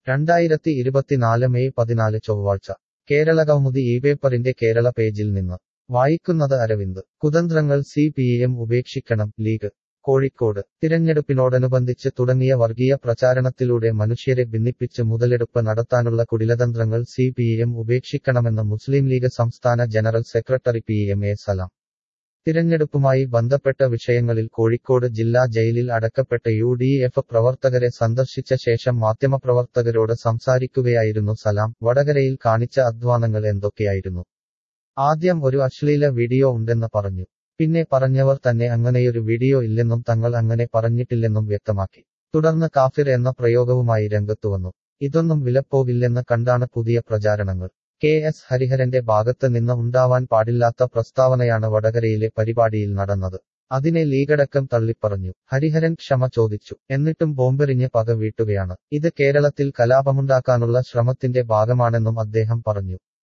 രണ്ടായിരത്തി ഇരുപത്തിനാല് മെയ് പതിനാല് ചൊവ്വാഴ്ച കേരള കൗമുദി ഈ പേപ്പറിന്റെ കേരള പേജിൽ നിന്ന് വായിക്കുന്നത് അരവിന്ദ് കുതന്ത്രങ്ങൾ സി പി എം ഉപേക്ഷിക്കണം ലീഗ് കോഴിക്കോട് തിരഞ്ഞെടുപ്പിനോടനുബന്ധിച്ച് തുടങ്ങിയ വർഗീയ പ്രചാരണത്തിലൂടെ മനുഷ്യരെ ഭിന്നിപ്പിച്ച് മുതലെടുപ്പ് നടത്താനുള്ള കുടിലതന്ത്രങ്ങൾ സി പി എം ഉപേക്ഷിക്കണമെന്ന് മുസ്ലിം ലീഗ് സംസ്ഥാന general secretary P M A Salam തിരഞ്ഞെടുപ്പുമായി ബന്ധപ്പെട്ട വിഷയങ്ങളിൽ കോഴിക്കോട് ജില്ലാ ജയിലിൽ അടക്കപ്പെട്ട യു ഡി എഫ് പ്രവർത്തകരെ സന്ദർശിച്ച ശേഷം മാധ്യമപ്രവർത്തകരോട് സംസാരിക്കുകയായിരുന്നു സലാം വടകരയിൽ കാണിച്ച അധ്വാനങ്ങൾ എന്തൊക്കെയായിരുന്നു ആദ്യം ഒരു അശ്ലീല വീഡിയോ ഉണ്ടെന്ന് പറഞ്ഞു പിന്നെ പറഞ്ഞവർ തന്നെ അങ്ങനെയൊരു വീഡിയോ ഇല്ലെന്നും തങ്ങൾ അങ്ങനെ പറഞ്ഞിട്ടില്ലെന്നും വ്യക്തമാക്കി തുടർന്ന് കാഫിർ എന്ന പ്രയോഗവുമായി രംഗത്തുവന്നു ഇതൊന്നും വിലപ്പോകില്ലെന്ന് കണ്ടാണ് പുതിയ പ്രചാരണങ്ങൾ കെ എസ് ഹരിഹരന്റെ ഭാഗത്ത് നിന്ന് ഉണ്ടാവാൻ പാടില്ലാത്ത പ്രസ്താവനയാണ് വടകരയിലെ പരിപാടിയിൽ നടന്നത് അതിനെ ലീഗടക്കം തള്ളിപ്പറഞ്ഞു ഹരിഹരൻ ക്ഷമ ചോദിച്ചു എന്നിട്ടും ബോംബെറിഞ്ഞ് പക വീട്ടുകയാണ് ഇത് കേരളത്തിൽ കലാപമുണ്ടാക്കാനുള്ള ശ്രമത്തിന്റെ ഭാഗമാണെന്നും അദ്ദേഹം പറഞ്ഞു